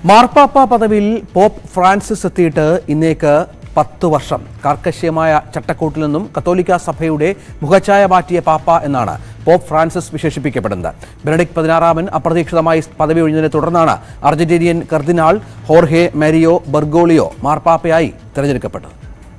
മാർപ്പാപ്പ പദവിയിൽ pop Francis എത്തിയിട്ട് ഇന്നേക്ക് പത്ത് വർഷം കാർക്കശ്യമായ ചട്ടക്കൂട്ടിൽ നിന്നും കത്തോലിക്ക സഭയുടെ മുഖച്ഛായ മാറ്റിയ പാപ്പ എന്നാണ് പോപ്പ് ഫ്രാൻസിസ് വിശേഷിപ്പിക്കപ്പെടുന്നത് ബെനഡിക് പതിനാറാമൻ അപ്രതീക്ഷിതമായി പദവി ഒഴിഞ്ഞതിനെ തുടർന്നാണ് അർജന്റീനിയൻ കർദിനാൾ ഹോർഹെ മാരിയോ ബർഗോളിയോ മാർപ്പാപ്പയായി തെരഞ്ഞെടുക്കപ്പെട്ടത്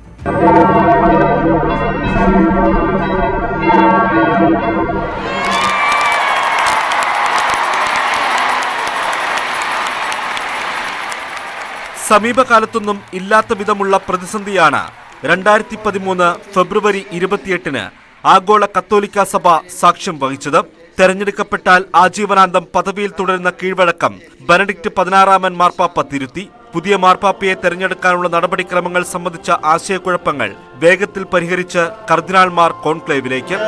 സമീപകാലത്തൊന്നും ഇല്ലാത്ത വിധമുള്ള പ്രതിസന്ധിയാണ് രണ്ടായിരത്തി പതിമൂന്ന് ഫെബ്രുവരി ഇരുപത്തിയെട്ടിന് ആഗോള കത്തോലിക്ക സഭ സാക്ഷ്യം വഹിച്ചത് തെരഞ്ഞെടുക്കപ്പെട്ടാൽ ആജീവനാന്തം പദവിയിൽ തുടരുന്ന കീഴ്വഴക്കം ബെനഡിക്ട് പതിനാറാമൻ മാർപ്പാപ്പ തിരുത്തി പുതിയ മാർപ്പാപ്പയെ തെരഞ്ഞെടുക്കാനുള്ള നടപടിക്രമങ്ങൾ സംബന്ധിച്ച ആശയക്കുഴപ്പങ്ങൾ വേഗത്തിൽ പരിഹരിച്ച് കർദിനാൾമാർ കോൺക്ലേവിലേക്ക്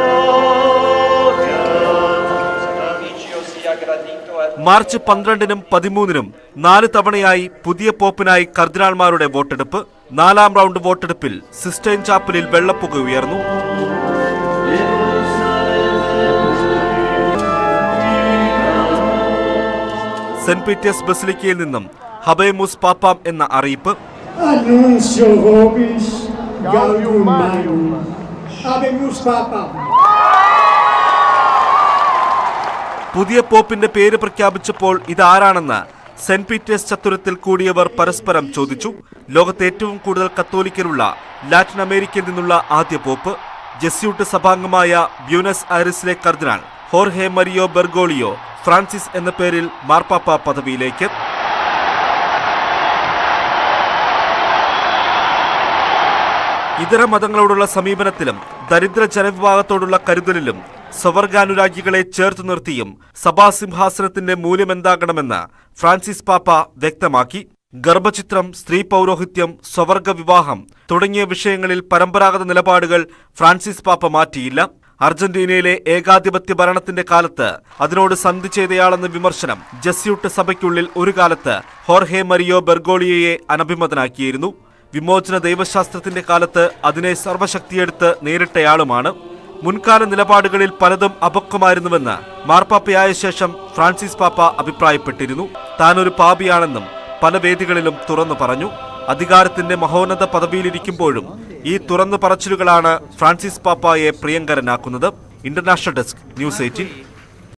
മാർച്ച് പന്ത്രണ്ടിനും പതിമൂന്നിനും നാല് തവണയായി പുതിയ പോപ്പിനായി കർദിനാൾമാരുടെ വോട്ടെടുപ്പ് നാലാം റൗണ്ട് വോട്ടെടുപ്പിൽ സിസ്റ്റൈൻ ചാപ്പലിൽ വെള്ളപ്പുക ഉയർന്നു സെന്റ് പീറ്റേഴ്സ് ബസിലിക്കയിൽ നിന്നും ഹബേമുസ് പാപ്പാം എന്ന അറിയിപ്പ് Annuncio vobis gaudium magnum. Habemus Papa. പുതിയ പോപ്പിന്റെ പേര് പ്രഖ്യാപിച്ചപ്പോൾ ഇതാരാണെന്ന് സെന്റ് പീറ്റേഴ്സ് ചത്തുരത്തിൽ കൂടിയവർ പരസ്പരം ചോദിച്ചു ലോകത്തെ ഏറ്റവും കൂടുതൽ കത്തോലിക്കരുള്ള ലാറ്റിൻ അമേരിക്കയിൽ നിന്നുള്ള ആദ്യ പോപ്പ് ജെസ്യൂട്ട് സഭാംഗമായ ബ്യൂനസ് ഐറിസിലെ കർദിനാൾ ഹോർഹെ മരിയോ ബെർഗോളിയോ ഫ്രാൻസിസ് എന്ന പേരിൽ മാർപ്പാപ്പ പദവിയിലേക്ക് ഇതര മതങ്ങളോടുള്ള സമീപനത്തിലും ദരിദ്ര ജനവിഭാഗത്തോടുള്ള കരുതലിലും സ്വവർഗാനുരാഗികളെ ചേർത്ത് നിർത്തിയും സഭാസിംഹാസനത്തിന്റെ മൂല്യമെന്താകണമെന്ന് ഫ്രാൻസിസ് പാപ്പ വ്യക്തമാക്കി ഗർഭചിത്രം സ്ത്രീ പൗരോഹിത്യം സ്വവർഗ വിവാഹം തുടങ്ങിയ വിഷയങ്ങളിൽ പരമ്പരാഗത നിലപാടുകൾ ഫ്രാൻസിസ് പാപ്പ മാറ്റിയില്ല അർജന്റീനയിലെ ഏകാധിപത്യ ഭരണത്തിന്റെ കാലത്ത് അതിനോട് സന്ധി ചെയ്തയാളെന്ന വിമർശനം ജസ്യൂട്ട് സഭയ്ക്കുള്ളിൽ ഒരു കാലത്ത് ഹോർഹെ മരിയോ ബെർഗോളിയയെ അനഭിമതനാക്കിയിരുന്നു വിമോചന ദൈവശാസ്ത്രത്തിന്റെ കാലത്ത് അതിനെ സർവശക്തിയെടുത്ത് നേരിട്ടയാളുമാണ് മുൻകാല നിലപാടുകളിൽ പലതും അപക്വമായിരുന്നുവെന്ന് മാർപ്പാപ്പയായ ശേഷം ഫ്രാൻസിസ് പാപ്പ അഭിപ്രായപ്പെട്ടിരുന്നു താനൊരു പാപിയാണെന്നും പല വേദികളിലും തുറന്നു പറഞ്ഞു അധികാരത്തിന്റെ മഹോന്നത പദവിയിലിരിക്കുമ്പോഴും ഈ തുറന്നു പറച്ചിലുകളാണ് ഫ്രാൻസിസ് പാപ്പായെ പ്രിയങ്കരനാക്കുന്നത് ഇന്റർനാഷണൽ ഡെസ്ക് ന്യൂസ് എയ്റ്റീൻ